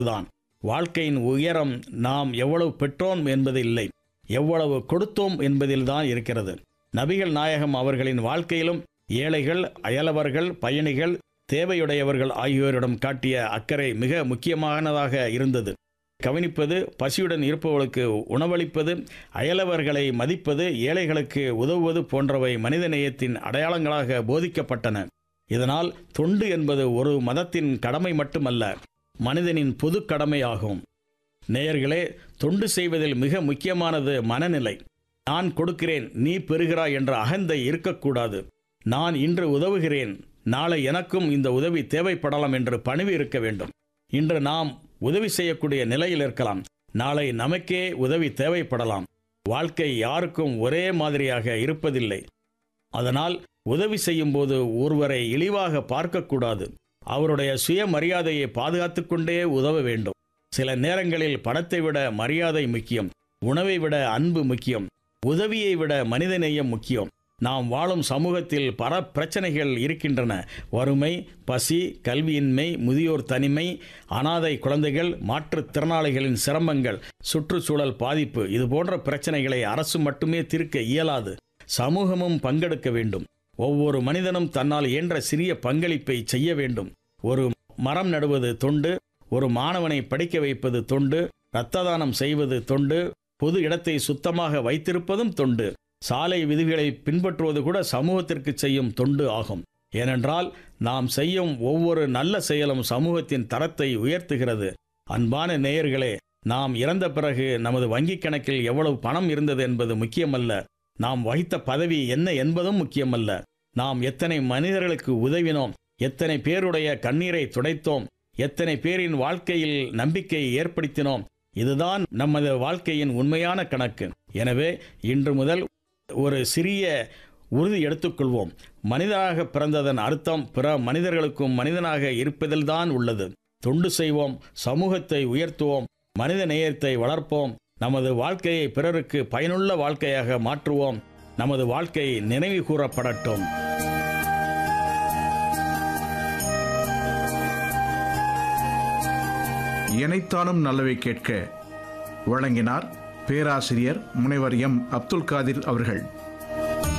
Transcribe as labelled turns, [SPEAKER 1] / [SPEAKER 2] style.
[SPEAKER 1] தான் வாழ்க்கையின் உயரம் நாம் எவ்வளவு பெற்றோம் என்பது இல்லை எவ்வளவு கொடுத்தோம் என்பதில்தான் இருக்கிறது நபிகள் நாயகம் அவர்களின் வாழ்க்கையிலும் ஏழைகள் அயலவர்கள் பயணிகள் தேவையுடையவர்கள் ஆகியோரிடம் காட்டிய அக்கறை மிக முக்கியமானதாக இருந்தது கவனிப்பது பசியுடன் இருப்பவர்களுக்கு உணவளிப்பது அயலவர்களை மதிப்பது ஏழைகளுக்கு உதவுவது போன்றவை மனிதநேயத்தின் அடையாளங்களாக போதிக்கப்பட்டன இதனால் தொண்டு என்பது ஒரு மதத்தின் கடமை மட்டுமல்ல மனிதனின் பொது கடமையாகும் நேயர்களே தொண்டு செய்வதில் மிக முக்கியமானது மனநிலை நான் கொடுக்கிறேன் நீ பெறுகிறாய் என்ற அகந்தை இருக்கக்கூடாது நான் இன்று உதவுகிறேன் நாளை எனக்கும் இந்த உதவி தேவைப்படலாம் என்று பணிவு இருக்க வேண்டும் இன்று நாம் உதவி செய்யக்கூடிய நிலையில் இருக்கலாம் நாளை நமக்கே உதவி தேவைப்படலாம் வாழ்க்கை யாருக்கும் ஒரே மாதிரியாக இருப்பதில்லை அதனால் உதவி செய்யும்போது ஒருவரை இழிவாக பார்க்கக்கூடாது அவருடைய சுயமரியாதையை பாதுகாத்து கொண்டே உதவ வேண்டும் சில நேரங்களில் பணத்தை விட மரியாதை முக்கியம் உணவை விட அன்பு முக்கியம் உதவியை விட மனிதநேயம் முக்கியம் நாம் வாழும் சமூகத்தில் பல பிரச்சனைகள் இருக்கின்றன வறுமை பசி கல்வியின்மை முதியோர் தனிமை அனாதை குழந்தைகள் மாற்றுத்திறனாளிகளின் சிரமங்கள் சுற்றுச்சூழல் பாதிப்பு இது போன்ற பிரச்சனைகளை அரசு மட்டுமே தீர்க்க இயலாது சமூகமும் பங்கெடுக்க வேண்டும் ஒவ்வொரு மனிதனும் தன்னால் இயன்ற சிறிய பங்களிப்பை செய்ய வேண்டும் ஒரு மரம் நடுவது தொண்டு ஒரு மாணவனை படிக்க வைப்பது தொண்டு இரத்த தானம் செய்வது தொண்டு பொது இடத்தை சுத்தமாக வைத்திருப்பதும் தொண்டு சாலை விதிகளை பின்பற்றுவது கூட சமூகத்திற்கு செய்யும் தொண்டு ஆகும் ஏனென்றால் நாம் செய்யும் ஒவ்வொரு நல்ல செயலும் சமூகத்தின் தரத்தை உயர்த்துகிறது அன்பான நேயர்களே நாம் இறந்த பிறகு நமது வங்கிக் கணக்கில் எவ்வளவு பணம் இருந்தது என்பது முக்கியமல்ல நாம் வகித்த பதவி என்ன என்பதும் முக்கியமல்ல நாம் எத்தனை மனிதர்களுக்கு உதவினோம் எத்தனை பேருடைய கண்ணீரை துடைத்தோம் எத்தனை பேரின் வாழ்க்கையில் நம்பிக்கையை ஏற்படுத்தினோம் இதுதான் நமது வாழ்க்கையின் உண்மையான கணக்கு எனவே இன்று முதல் ஒரு சிறிய உறுதி எடுத்துக்கொள்வோம் மனிதனாக பிறந்ததன் அர்த்தம் பிற மனிதர்களுக்கும் மனிதனாக இருப்பதில்தான் உள்ளது தொண்டு செய்வோம் சமூகத்தை உயர்த்துவோம் மனித நேயத்தை வளர்ப்போம் நமது வாழ்க்கையை பிறருக்கு பயனுள்ள வாழ்க்கையாக மாற்றுவோம் நமது வாழ்க்கை நினைவு கூறப்படட்டும்
[SPEAKER 2] இணைத்தானும் நல்லவை கேட்க வழங்கினார் பேராசிரியர் முனைவர் எம் அப்துல் காதிர் அவர்கள்